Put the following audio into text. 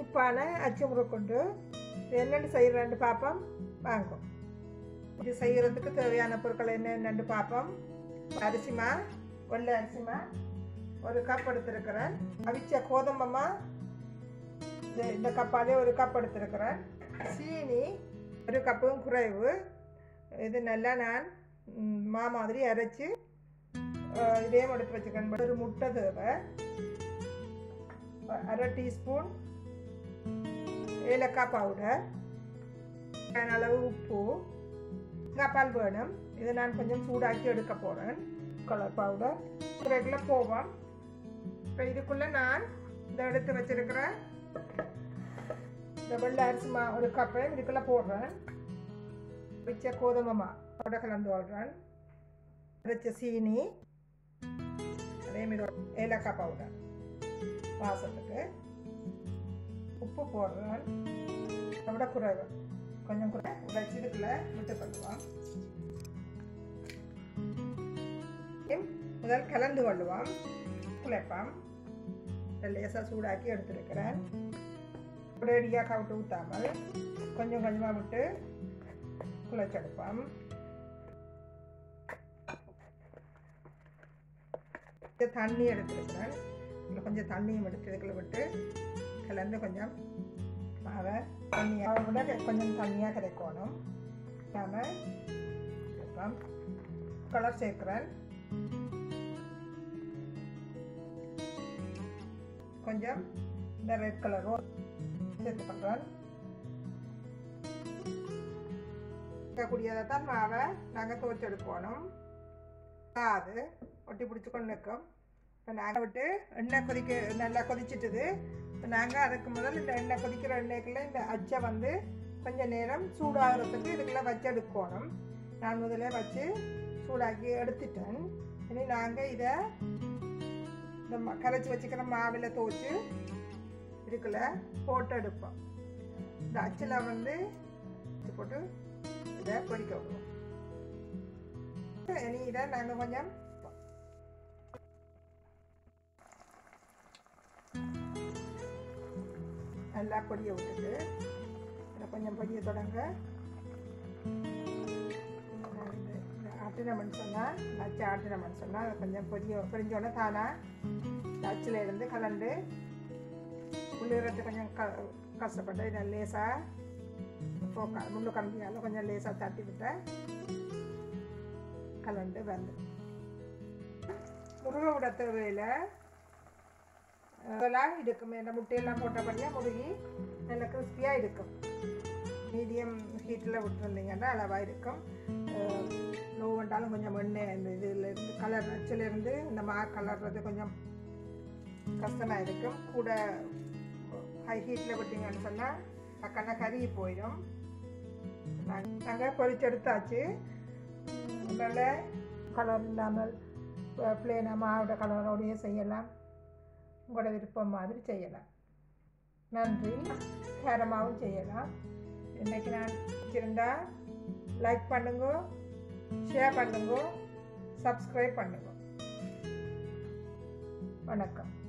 இனிப்பான அச்சு முறுக்குண்டு இது என்னென்னு செய்கிறேன்னு பார்ப்போம் வாங்கும் இது செய்கிறதுக்கு தேவையான பொருட்கள் என்னென்னு பார்ப்போம் அரிசிமா வெள்ளை அரிசிமா ஒரு கப் எடுத்திருக்கிறேன் அவிச்ச கோதுமமா இது இந்த கப்பாலே ஒரு கப் எடுத்திருக்கிறேன் சீனி ஒரு கப்பும் குறைவு இது நல்லா நான் ம், மா மாதிரி அரைச்சி அஹ், இதையும் எடுத்து வச்சுக்கணும் ஒரு முட்டை தேவை அரை டீஸ்பூன் ஏலக்காய் பவுடர் தேவையான அளவு உப்பு கப்பால் வேணும் இதை நான் கொஞ்சம் சூடாக்கி எடுக்க போகிறேன் கலர் பவுடர் ரெகுலர் போவோம் இப்போ இதுக்குள்ளே நான் இந்த எடுத்து வச்சிருக்கிற இந்த வெள்ளை அரிசி மா ஒரு கப்பை இதுக்குள்ளே போடுறேன் வச்ச கோதுமை மா அதோட கலந்து விடுறேன் அரைச்ச சீனி அதே மாதிரி ஏலக்காய் பவுடர் வாசத்துக்கு உப்பு போடுறேன் அதை விட குறைவு கொஞ்சம் குறை உடைச்சி இதுக்குள்ள விட்டு கொள்ளுவோம் முதல் கலந்து கொள்ளுவோம் குழைப்போம் லேசாக சூடாக்கி எடுத்துருக்கிறேன் ஒரேடியாக கவிட்டு ஊற்றாமல் கொஞ்சம் கொஞ்சமாக விட்டு குழைச்செடுப்போம் கொஞ்சம் தண்ணி எடுத்துருக்கிறேன் இதில் கொஞ்சம் தண்ணியும் எடுத்து இதுக்குள்ள விட்டு கலந்து கொஞ்சம் மாவை தண்ணியாக விட கொஞ்சம் தண்ணியாக கிடைக்கணும் நாம இருப்போம் கலர் சேர்க்குறேன் கொஞ்சம் இந்த ரெட் கலரும் சேர்த்து பண்ணுறேன் இருக்கக்கூடியதை தான் மாவை நாங்கள் துவைச்சு எடுக்கணும் அது ஒட்டி பிடிச்சி கொண்டு நிற்கும் இப்போ நாங்கள் விட்டு எண்ணெய் கொதிக்க நல்லா கொதிச்சிட்டுது இப்போ நாங்கள் அதுக்கு முதல் இந்த எண்ணெய் கொதிக்கிற எண்ணெய்க்குள்ள இந்த அச்சை வந்து கொஞ்சம் நேரம் சூடாகிறதுக்கு இதுக்குள்ளே வச்சு எடுக்கணும் நான் முதல்ல வச்சு சூடாக்கி எடுத்துட்டேன் இனி நாங்கள் இதை இந்த ம- கரைச்சி வச்சுக்கிற மாவில் துவச்சி இதுக்குள்ள போட்டு எடுப்போம் இந்த அச்சில் வந்து வச்சு போட்டு இதை பொரிக்க விடுவோம் இனி இதை நாங்கள் கொஞ்சம் நல்லா பொடியை விட்டுட்டு இதை கொஞ்சம் பொடியை தொடங்க நான் இந்த இந்த ஆட்டினமன் சொன்னால் நச்சு ஆட்டினமன் சொன்னால் அதை கொஞ்சம் பொரிய பொரிஞ்சோடனே தானாக இந்த அச்சில் இருந்து கலந்து உள்ளிறது கொஞ்சம் க கஷ்டப்பட்டு இதை லேசாக போக்கா முள்ளு கம்பியால் கொஞ்சம் லேசாக தட்டி விட்டேன் கலந்து வந்து முருகை விட தேவையில் அதெல்லாம் இருக்கும் இந்த முட்டையெல்லாம் போட்டபடியாக முருகி நல்ல கிறிஸ்பியாக இருக்கும் மீடியம் ஹீட்டில் விட்டுருந்தீங்கன்னா அளவாக இருக்கும் லோ வந்தாலும் கொஞ்சம் எண்ணெய் இந்த இதில் இருந்து கலர் நச்சிலேருந்து இந்த மா கலர்றது கொஞ்சம் கஷ்டமாக இருக்கும் கூட ஹை ஹீட்டில் விட்டீங்கன்னு சொன்னால் டக்குன்னா கருகி போயிடும் நாங்கள் பொரிச்செடுத்தாச்சு நல்ல கலர் இல்லாமல் பிளேனாக மாவோட கலரோடையே செய்யலாம் உங்களோட விருப்பம் மாதிரி செய்யலாம் நன்றி கேரமாகவும் செய்யலாம் இன்னைக்கு நான் வச்சிருந்தா லைக் பண்ணுங்க ஷேர் பண்ணுங்க சப்ஸ்கிரைப் பண்ணுங்க வணக்கம்